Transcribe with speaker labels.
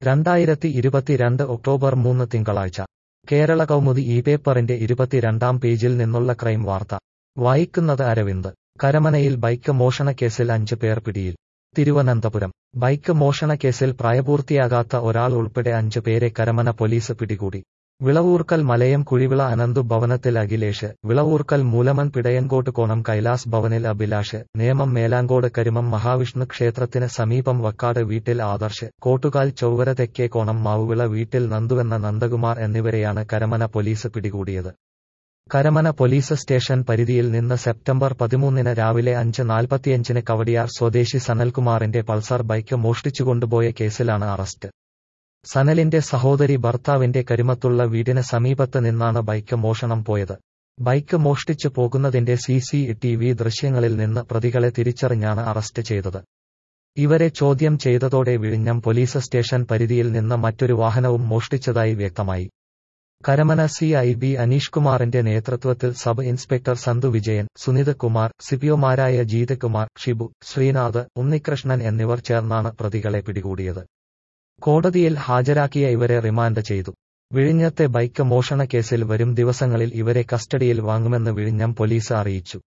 Speaker 1: രണ്ടായിരത്തി ഇരുപത്തിരണ്ട് ഒക്ടോബർ മൂന്ന് തിങ്കളാഴ്ച കേരള കൗമുദി ഈ പേപ്പറിന്റെ ഇരുപത്തിരണ്ടാം പേജിൽ നിന്നുള്ള ക്രൈം വാർത്ത വായിക്കുന്നത് അരവിന്ദ് കരമനയിൽ ബൈക്ക് മോഷണക്കേസിൽ അഞ്ച് പേർ പിടിയിൽ തിരുവനന്തപുരം ബൈക്ക് മോഷണക്കേസിൽ പ്രായപൂർത്തിയാകാത്ത ഒരാൾ ഉൾപ്പെടെ അഞ്ച് പേരെ കരമന പോലീസ് പിടികൂടി വിളവൂർക്കൽ മലയം കുഴിവിള അനന്തു ഭവനത്തിൽ അഖിലേഷ് വിളവൂർക്കൽ മൂലമൻ പിടയൻകോട്ട് കോണം കൈലാസ് ഭവനിൽ അഭിലാഷ് നേമം മേലാങ്കോട് കരിമം മഹാവിഷ്ണു ക്ഷേത്രത്തിന് സമീപം വക്കാട് വീട്ടിൽ ആദർശ് കോട്ടുകാൽ ചൊവ്വര തെക്കേ കോണം മാവുവിള വീട്ടിൽ നന്ദുവെന്ന നന്ദകുമാർ എന്നിവരെയാണ് കരമന പോലീസ് പിടികൂടിയത് കരമന പോലീസ് സ്റ്റേഷൻ പരിധിയിൽ നിന്ന് സെപ്റ്റംബർ പതിമൂന്നിന് രാവിലെ അഞ്ച് നാൽപ്പത്തിയഞ്ചിന് കവടിയാർ സ്വദേശി സനൽകുമാറിന്റെ പൾസർ ബൈക്ക് മോഷ്ടിച്ചുകൊണ്ടുപോയ കേസിലാണ് അറസ്റ്റ് സനലിന്റെ സഹോദരി ഭർത്താവിന്റെ കരിമത്തുള്ള വീടിന് സമീപത്ത് നിന്നാണ് ബൈക്ക് മോഷണം പോയത് ബൈക്ക് മോഷ്ടിച്ചു പോകുന്നതിന്റെ സി സി ടി വി ദൃശ്യങ്ങളിൽ നിന്ന് പ്രതികളെ തിരിച്ചറിഞ്ഞാണ് അറസ്റ്റ് ചെയ്തത് ഇവരെ ചോദ്യം ചെയ്തതോടെ വിഴിഞ്ഞം പോലീസ് സ്റ്റേഷൻ പരിധിയിൽ നിന്ന് മറ്റൊരു വാഹനവും മോഷ്ടിച്ചതായി വ്യക്തമായി Karamana C I B Aneesh കുമാറിന്റെ നേതൃത്വത്തിൽ സബ് ഇൻസ്പെക്ടർ സന്തു വിജയൻ സുനിത് കുമാർ സിപിഒമാരായ ജീത് കുമാർ ഷിബു ശ്രീനാഥ് ഉണ്ണികൃഷ്ണൻ എന്നിവർ ചേർന്നാണ് പ്രതികളെ പിടികൂടിയത് കോടതിയിൽ ഹാജരാക്കിയ ഇവരെ റിമാൻഡ് ചെയ്തു വിഴിഞ്ഞത്തെ ബൈക്ക് മോഷണ കേസിൽ വരും ദിവസങ്ങളിൽ ഇവരെ കസ്റ്റഡിയിൽ വാങ്ങുമെന്ന് വിഴിഞ്ഞം പോലീസ് അറിയിച്ചു